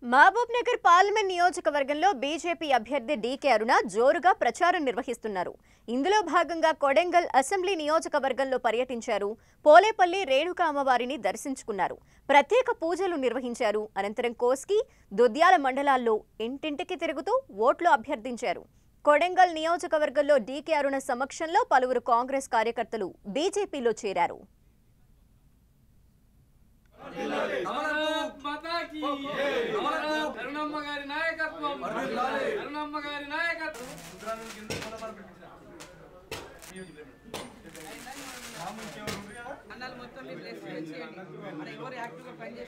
Mahabub Mahabubnagar parliament నియోజకవర్గంలో BJP అభ్యర్థి DK Aruna జోరుగా ప్రచారం నిర్వహిస్తున్నారు ఇందులో భాగంగా కొడెంగల్ అసెంబ్లీ నియోజకవర్గంలో పర్యటించారు పోలేపల్లి రేణుకా అమ్మవారిని దర్శించుకున్నారు ప్రత్యేక పూజలు నిర్వహించారు అనంతరం కోస్కి దుద్యాల మండలాల్లో ఇంటింటికి తిరుగుతూ ఓట్లు అభ్యర్థించారు కొడెంగల్ నియోజకవర్గంలో డీకే అరుణ సమక్షంలో పలువురు కాంగ్రెస్ కార్యకర్తలు బీజేపీలో చేరారు భారత్ మాతాకి కరుణమ్మ గారి నాయకత్వం కరుణమ్మ గారి నాయకత్వం అన్నాలు మొత్తం మీరు ప్లేస్ చేయండి మన ఎవరు యాక్టివ్గా పనిచేస్తారు